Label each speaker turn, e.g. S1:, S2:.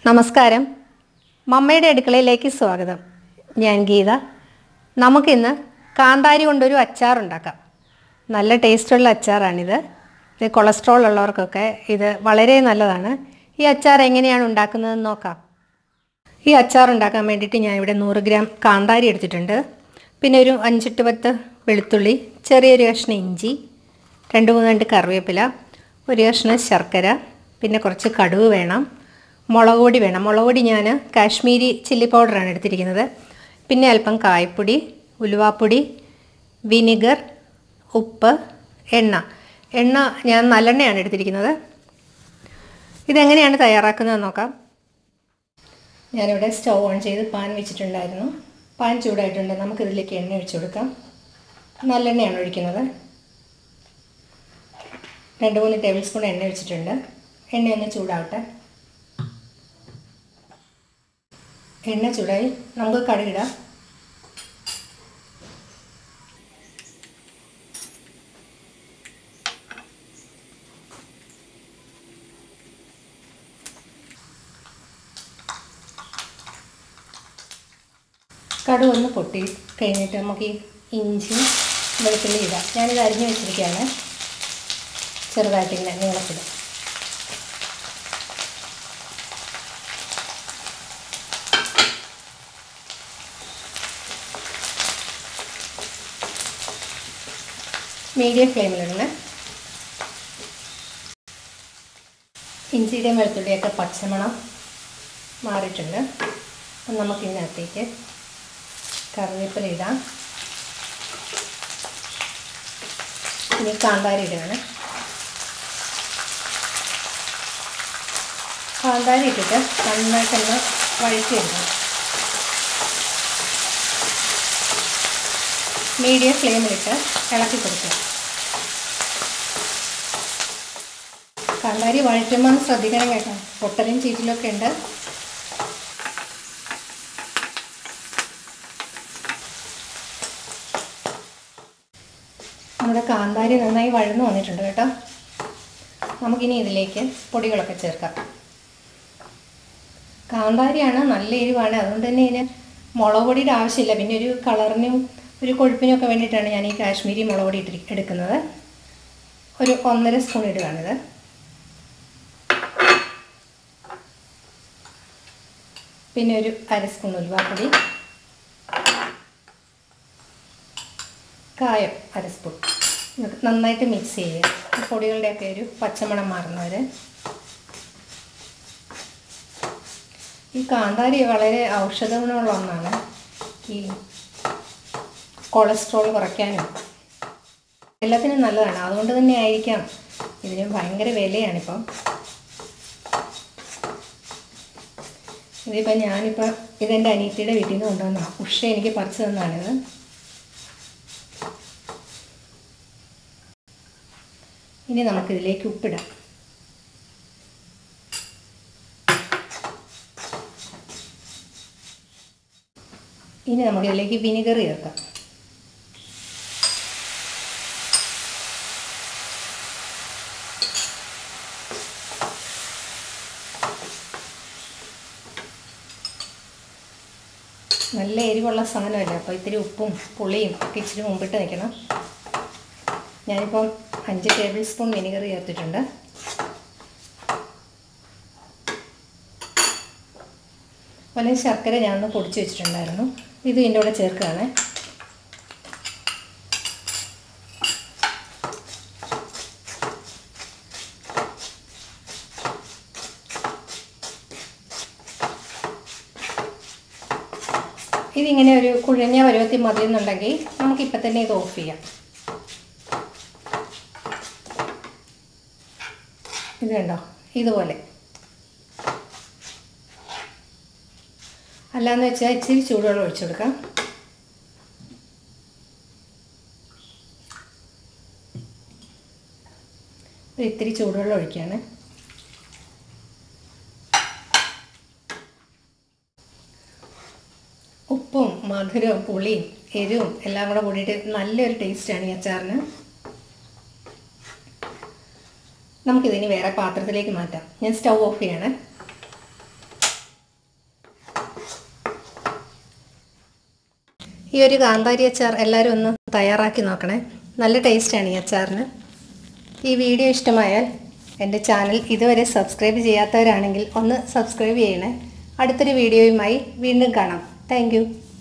S1: നമസ്കാരം മമ്മയുടെ അടുക്കളയിലേക്ക് സ്വാഗതം ഞാൻ ഗീത നമുക്കിന്ന് കാന്താരി കൊണ്ടൊരു അച്ചാറുണ്ടാക്കാം നല്ല ടേസ്റ്റുള്ള അച്ചാറാണിത് ഇത് കൊളസ്ട്രോൾ ഉള്ളവർക്കൊക്കെ ഇത് വളരെ നല്ലതാണ് ഈ അച്ചാർ എങ്ങനെയാണ് ഉണ്ടാക്കുന്നതെന്ന് നോക്കാം ഈ അച്ചാർ ഉണ്ടാക്കാൻ വേണ്ടിയിട്ട് ഞാൻ ഇവിടെ നൂറ് ഗ്രാം കാന്താരി എടുത്തിട്ടുണ്ട് പിന്നെ ഒരു അഞ്ചെട്ട് പത്ത് വെളുത്തുള്ളി ചെറിയൊരു കഷ്ണം ഇഞ്ചി രണ്ട് മൂന്ന് രണ്ട് കറിവേപ്പില ഒരു കഷ്ണം ശർക്കര പിന്നെ കുറച്ച് കടുവ് വേണം മുളക് പൊടി വേണം മുളക് പൊടി ഞാൻ കാശ്മീരി ചില്ലി പൗഡറാണ് എടുത്തിരിക്കുന്നത് പിന്നെ അല്പം കായപ്പൊടി ഉലുവാപ്പൊടി വിനിഗർ ഉപ്പ് എണ്ണ എണ്ണ ഞാൻ നല്ലെണ്ണയാണ് എടുത്തിരിക്കുന്നത് ഇതെങ്ങനെയാണ് തയ്യാറാക്കുന്നത് നോക്കാം ഞാനിവിടെ സ്റ്റൗ ഓൺ ചെയ്ത് പാൻ വെച്ചിട്ടുണ്ടായിരുന്നു പാൻ ചൂടായിട്ടുണ്ട് നമുക്കിതിലേക്ക് എണ്ണ ഒഴിച്ചു കൊടുക്കാം നല്ലെണ്ണയാണ് ഒഴിക്കുന്നത് രണ്ട് മൂന്ന് ടേബിൾ സ്പൂൺ എണ്ണ ഒഴിച്ചിട്ടുണ്ട് എണ്ണ ഒന്ന് ചൂടാവട്ടെ എണ്ണ ചൂടായി നമുക്ക് കടുകിടാം കടുക് ഒന്ന് പൊട്ടി കഴിഞ്ഞിട്ട് നമുക്ക് ഈ ഇഞ്ചി വെളുത്തുള്ളി ഇടാം ഞാനിത് അരിഞ്ഞ് വെച്ചിരിക്കുകയാണ് ചെറുതായിട്ട് ഇങ്ങനെ നീളത്തിൽ മീഡിയം ഫ്ലെയിമിലിടണേ ഇഞ്ചിയുടെയും വെളുത്തുള്ളിയൊക്കെ പച്ചമണം മാറിയിട്ടുണ്ട് അപ്പം നമുക്ക് ഇതിനകത്തേക്ക് കറിവേപ്പില ഇടാം ഇനി കാന്താരി ഇടുകയാണ് കാന്താരി ഇട്ടിട്ട് നന്നായിട്ടൊന്ന് വഴറ്റിയെടുക്കണം മീഡിയം ഫ്ലെയിമിലിട്ട് ഇളക്കി കൊടുക്കുക കാന്താരി വഴറ്റുമ്പോൾ ശ്രദ്ധിക്കണം കേട്ടോ പൊട്ടലും ചീറ്റിലൊക്കെ ഉണ്ട് നമ്മുടെ കാന്താരി നന്നായി വഴന്നു വന്നിട്ടുണ്ട് കേട്ടോ നമുക്കിനി ഇതിലേക്ക് പൊടികളൊക്കെ ചേർക്കാം കാന്താരിയാണ് നല്ല എരിവാണ് അതുകൊണ്ട് തന്നെ ഇതിന് മുളക് പൊടിയുടെ ആവശ്യമില്ല പിന്നെ ഒരു കളറിനും ഒരു കൊഴുപ്പിനും ഒക്കെ വേണ്ടിയിട്ടാണ് ഞാൻ ഈ കാശ്മീരി മുളക് പൊടി ഇട്ടി എടുക്കുന്നത് ഒരു ഒന്നര സ്പൂൺ ഇടുകയാണിത് പിന്നെ ഒരു അര സ്പൂൺ ഉലുവാപ്പൊടി കായം അര സ്പൂൺ നന്നായിട്ട് മിക്സ് ചെയ്യുക പൊടികളുടെയൊക്കെ ഒരു പച്ചമണം മാറുന്നവർ ഈ കാന്താരി വളരെ ഔഷധ ഗുണമുള്ള ഒന്നാണ് ഈ കൊളസ്ട്രോൾ കുറയ്ക്കാനും എല്ലാത്തിനും നല്ലതാണ് അതുകൊണ്ട് തന്നെ ആയിരിക്കാം ഇതിന് ഭയങ്കര വിലയാണിപ്പം ഇതിപ്പോൾ ഞാനിപ്പോൾ ഇതെൻ്റെ അനിയത്തിയുടെ വീട്ടിൽ നിന്ന് കൊണ്ടുവന്ന ഉഷ എനിക്ക് പറിച്ചു തന്നാണിത് ഇനി നമുക്കിതിലേക്ക് ഉപ്പിടാം ഇനി നമുക്കിതിലേക്ക് വിനിഗർ ചേർക്കാം നല്ല എരിവുള്ള സാധനമല്ലേ അപ്പോൾ ഇത്തിരി ഉപ്പും പുളിയും ഒക്കെ ഇച്ചിരി മുമ്പിട്ട് നിൽക്കണം ഞാനിപ്പം അഞ്ച് ടേബിൾ സ്പൂൺ വിനിഗർ ചേർത്തിട്ടുണ്ട് അതുപോലെ ശർക്കര ഞാനൊന്ന് പൊടിച്ച് വെച്ചിട്ടുണ്ടായിരുന്നു ഇത് ഇതിൻ്റെ കൂടെ ചേർക്കുകയാണ് ഇതിങ്ങനെ ഒരു കുഴഞ്ഞ പരുവത്തിൽ മതിയെന്നുണ്ടെങ്കിൽ നമുക്കിപ്പം തന്നെ ഇത് ഓഫ് ചെയ്യാം ഇത് കണ്ടോ ഇതുപോലെ അല്ലാന്ന് വെച്ചാൽ ഇച്ചിരി ചൂടുവെള്ളം ഒഴിച്ചു കൊടുക്കാം ഇത്തിരി ചൂടുവെള്ളം ഒഴിക്കുകയാണ് ഉപ്പും മധുരവും പുളിയും എരിവും എല്ലാം കൂടെ കൂടിയിട്ട് നല്ലൊരു ടേസ്റ്റാണ് ഈ അച്ചാറിന് നമുക്കിതിനി വേറെ പാത്രത്തിലേക്ക് മാറ്റാം ഞാൻ സ്റ്റൗ ഓഫ് ചെയ്യണേ ഈ ഒരു കാന്താരി അച്ചാർ എല്ലാവരും ഒന്ന് തയ്യാറാക്കി നോക്കണേ നല്ല ടേസ്റ്റാണ് ഈ അച്ചാറിന് ഈ വീഡിയോ ഇഷ്ടമായാൽ എൻ്റെ ചാനൽ ഇതുവരെ സബ്സ്ക്രൈബ് ചെയ്യാത്തവരാണെങ്കിൽ ഒന്ന് സബ്സ്ക്രൈബ് ചെയ്യണേ അടുത്തൊരു വീഡിയോയുമായി വീണ്ടും കാണാം താങ്ക്